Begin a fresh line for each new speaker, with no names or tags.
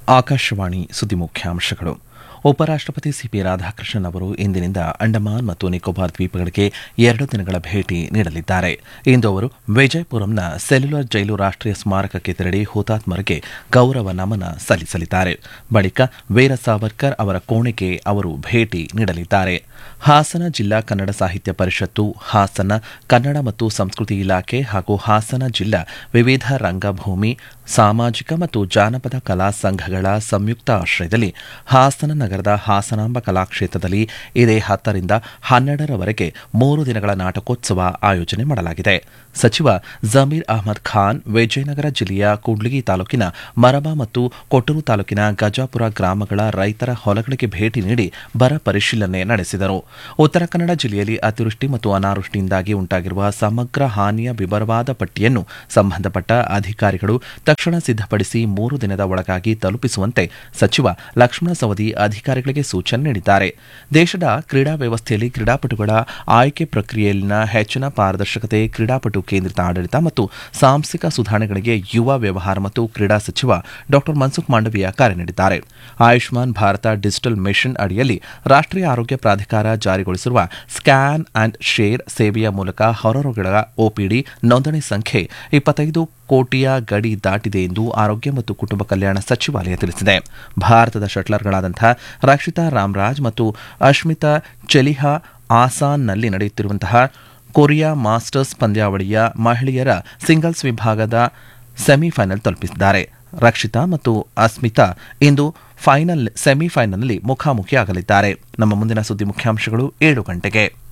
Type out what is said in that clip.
ಆಕಾಶವಾಣಿ ಸುದ್ದಿ ಮುಖ್ಯಾಂಶಗಳು ಉಪರಾಷ್ಟಪತಿ ಸಿಪಿ ರಾಧಾಕೃಷ್ಣನ್ ಅವರು ಇಂದಿನಿಂದ ಅಂಡಮಾನ್ ಮತ್ತು ನಿಕೋಬಾರ್ ದ್ವೀಪಗಳಿಗೆ ಎರಡು ದಿನಗಳ ಭೇಟಿ ನೀಡಲಿದ್ದಾರೆ ಇಂದು ಅವರು ವಿಜಯಪುರಂನ ಸೆಲ್ಯುಲರ್ ಜೈಲು ರಾಷ್ಟೀಯ ಸ್ಮಾರಕಕ್ಕೆ ತೆರಳಿ ಹುತಾತ್ಮರಿಗೆ ಗೌರವ ನಮನ ಸಲ್ಲಿಸಲಿದ್ದಾರೆ ಬಳಿಕ ವೀರ ಸಾವರ್ಕರ್ ಅವರ ಕೋಣೆಗೆ ಅವರು ಭೇಟಿ ನೀಡಲಿದ್ದಾರೆ ಹಾಸನ ಜಿಲ್ಲಾ ಕನ್ನಡ ಸಾಹಿತ್ಯ ಪರಿಷತ್ತು ಹಾಸನ ಕನ್ನಡ ಮತ್ತು ಸಂಸ್ಕೃತಿ ಇಲಾಖೆ ಹಾಗೂ ಹಾಸನ ಜಿಲ್ಲಾ ವಿವಿಧ ರಂಗಭೂಮಿ ಸಾಮಾಜಿಕ ಮತ್ತು ಜಾನಪದ ಕಲಾ ಸಂಘಗಳ ಸಂಯುಕ್ತ ಆಶ್ರಯದಲ್ಲಿ ಹಾಸನ ನಗರದ ಹಾಸನಾಂಬ ಕಲಾಕ್ಷೇತ್ರದಲ್ಲಿ ಇದೇ ಹತ್ತರಿಂದ ಹನ್ನೆರಡರವರೆಗೆ ಮೂರು ದಿನಗಳ ನಾಟಕೋತ್ಸವ ಆಯೋಜನೆ ಮಾಡಲಾಗಿದೆ ಸಚಿವ ಜಮೀರ್ ಅಹಮದ್ ಖಾನ್ ವಿಜಯನಗರ ಜಿಲ್ಲೆಯ ಕೂಡ್ಲಿಗಿ ತಾಲೂಕಿನ ಮರಬಾ ಮತ್ತು ಕೊಟ್ಟೂರು ತಾಲೂಕಿನ ಗಜಾಪುರ ಗ್ರಾಮಗಳ ರೈತರ ಹೊಲಗಳಿಗೆ ಭೇಟಿ ನೀಡಿ ಬರ ಪರಿಶೀಲನೆ ನಡೆಸಿದರು ಉತ್ತರ ಕನ್ನಡ ಜಿಲ್ಲೆಯಲ್ಲಿ ಅತಿವೃಷ್ಟಿ ಮತ್ತು ಅನಾವೃಷ್ಟಿಯಿಂದಾಗಿ ಉಂಟಾಗಿರುವ ಸಮಗ್ರ ಹಾನಿಯ ವಿವರವಾದ ಪಟ್ಟಿಯನ್ನು ಸಂಬಂಧಪಟ್ಟ ಅಧಿಕಾರಿಗಳು ತಕ್ಷಣ ಸಿದ್ಧಪಡಿಸಿ ಮೂರು ದಿನದ ಒಳಗಾಗಿ ತಲುಪಿಸುವಂತೆ ಸಚಿವ ಲಕ್ಷ್ಮಣ ಸವದಿ ಅಧಿಕಾರಿಗಳಿಗೆ ಸೂಚನೆ ನೀಡಿದ್ದಾರೆ ದೇಶದ ಕ್ರೀಡಾ ವ್ಯವಸ್ಥೆಯಲ್ಲಿ ಕ್ರೀಡಾಪಟುಗಳ ಆಯ್ಕೆ ಪ್ರಕ್ರಿಯೆಯಲ್ಲಿನ ಹೆಚ್ಚಿನ ಪಾರದರ್ಶಕತೆ ಕ್ರೀಡಾಪಟು ಕೇಂದ್ರಿತ ಆಡಳಿತ ಮತ್ತು ಸಾಂಸ್ಥಿಕ ಸುಧಾರಣೆಗಳಿಗೆ ಯುವ ವ್ಯವಹಾರ ಮತ್ತು ಕ್ರೀಡಾ ಸಚಿವ ಡಾ ಮನ್ಸುಖ್ ಮಾಂಡವೀಯ ಕರೆ ನೀಡಿದ್ದಾರೆ ಆಯುಷ್ಮಾನ್ ಭಾರತ ಡಿಜಿಟಲ್ ಮಿಷನ್ ಅಡಿಯಲ್ಲಿ ರಾಷ್ಟೀಯ ಆರೋಗ್ಯ ಪ್ರಾಧಿಕಾರ ಜಾರಿಗೊಳಿಸಿರುವ ಸ್ಕ್ಯಾನ್ ಅಂಡ್ ಶೇರ್ ಸೇವೆಯ ಮೂಲಕ ಹೊರರೋಗಿಗಳ ಒಪಿಡಿ ನೋಂದಣಿ ಸಂಖ್ಯೆ ಇಪ್ಪತ್ತೈದು ಕೋಟಿಯ ಗಡಿ ದಾಟಿದೆ ಎಂದು ಆರೋಗ್ಯ ಮತ್ತು ಕುಟುಂಬ ಕಲ್ಯಾಣ ಸಚಿವಾಲಯ ತಿಳಿಸಿದೆ ಭಾರತದ ಶಟ್ಲರ್ಗಳಾದಂತಹ ರಕ್ಷಿತಾ ರಾಮ್ರಾಜ್ ಮತ್ತು ಅಶ್ಮಿತಾ ಚೆಲಿಹಾ ಆಸಾನ್ನಲ್ಲಿ ನಡೆಯುತ್ತಿರುವಂತಹ ಕೊರಿಯಾ ಮಾಸ್ಟರ್ಸ್ ಪಂದ್ಯಾವಳಿಯ ಮಹಿಳೆಯರ ಸಿಂಗಲ್ಸ್ ವಿಭಾಗದ ಸೆಮಿಫೈನಲ್ ತಲುಪಿಸಿದ್ದಾರೆ ರಕ್ಷಿತಾ ಮತ್ತು ಅಸ್ಮಿತಾ ಇಂದು ಫೈನಲ್ ಸೆಮಿಫೈನಲ್ನಲ್ಲಿ ಮುಖಾಮುಖಿಯಾಗಲಿದ್ದಾರೆ ನಮ್ಮ ಮುಂದಿನ ಸುದ್ದಿ ಮುಖ್ಯಾಂಶಗಳು ಏಳು ಗಂಟೆಗೆ